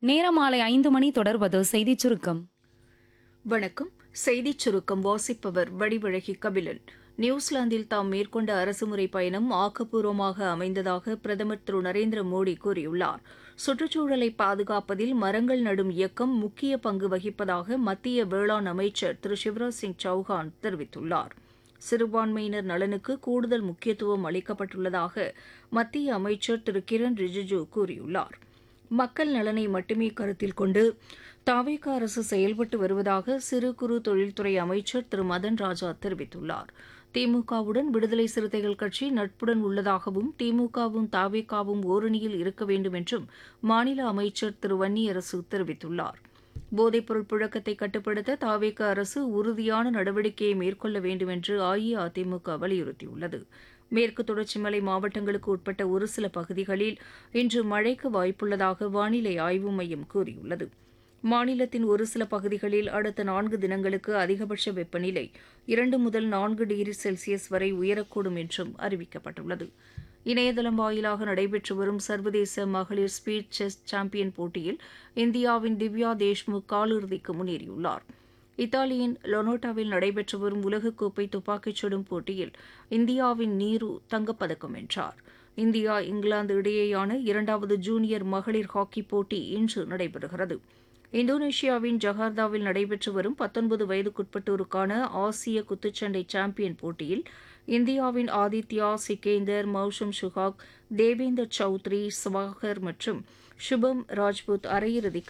நேரம் மாலை ஐந்து மணி தொடர்வது செய்திச் சுருக்கம் வணக்கம் செய்திச் சுருக்கம் வாசிப்பவர் வடிவழகி கபிலன் நியூசிலாந்தில் தாம் மேற்கொண்ட அரசுமுறை பயணம் ஆக்கப்பூர்வமாக அமைந்ததாக பிரதமர் திரு நரேந்திர மோடி கூறியுள்ளார் சுற்றுச்சூழலை பாதுகாப்பதில் மரங்கள் நடும் இயக்கம் முக்கிய பங்கு வகிப்பதாக மத்திய வேளாண் அமைச்சர் திரு சிவராஜ் சிங் சௌஹான் தெரிவித்துள்ளார் சிறுபான்மையினர் நலனுக்கு கூடுதல் முக்கியத்துவம் அளிக்கப்பட்டுள்ளதாக மத்திய அமைச்சர் திரு கிரண் ரிஜிஜு கூறியுள்ளார் மக்கள் நலனை மட்டுமே கருத்தில் கொண்டு தாவேக அரசு செயல்பட்டு வருவதாக சிறு குறு தொழில்துறை அமைச்சர் திரு மதன் ராஜா தெரிவித்துள்ளார் திமுகவுடன் விடுதலை சிறுத்தைகள் கட்சி நட்புடன் உள்ளதாகவும் திமுகவும் தாவேகாவும் ஓரணியில் இருக்க வேண்டும் என்றும் மாநில அமைச்சர் திரு வன்னியரசு தெரிவித்துள்ளார் போதைப்பொருள் புழக்கத்தை கட்டுப்படுத்த தாவேக அரசு உறுதியான நடவடிக்கையை மேற்கொள்ள வேண்டும் என்று அஇஅதிமுக வலியுறுத்தியுள்ளது மேற்கு தொடர்ச்சி மலை மாவட்டங்களுக்கு உட்பட்ட ஒரு சில பகுதிகளில் இன்று மழைக்கு வாய்ப்புள்ளதாக வானிலை ஆய்வு மையம் கூறியுள்ளது மாநிலத்தின் ஒரு சில பகுதிகளில் அடுத்த நான்கு தினங்களுக்கு அதிகபட்ச வெப்பநிலை இரண்டு முதல் நான்கு டிகிரி செல்சியஸ் வரை உயரக்கூடும் என்றும் அறிவிக்கப்பட்டுள்ளது இணையதளம் வாயிலாக நடைபெற்று வரும் சர்வதேச மகளிர் ஸ்பீட் செஸ் சாம்பியன் போட்டியில் இந்தியாவின் திவ்யா தேஷ்முக் காலிறுதிக்கு முன்னேறியுள்ளார் இத்தாலியின் லொனோட்டாவில் நடைபெற்று வரும் உலகக்கோப்பை துப்பாக்கிச் சுடும் போட்டியில் இந்தியாவின் நீரு தங்கப்பதக்கம் வென்றார் இந்தியா இங்கிலாந்து இடையேயான இரண்டாவது ஜூனியர் மகளிர் ஹாக்கி போட்டி இன்று நடைபெறுகிறது இந்தோனேஷியாவின் ஜகார்த்தாவில் நடைபெற்று வரும் பத்தொன்பது வயதுக்குட்பட்டோருக்கான ஆசிய குத்துச்சண்டை சாம்பியன் போட்டியில் இந்தியாவின் ஆதித்யா சிகேந்தர் மௌஷம் சுஹாக் தேவேந்தர் சௌத்ரி ஸ்வாகர் மற்றும் சுபம் ராஜ்புத் அரையிறுதிக்கு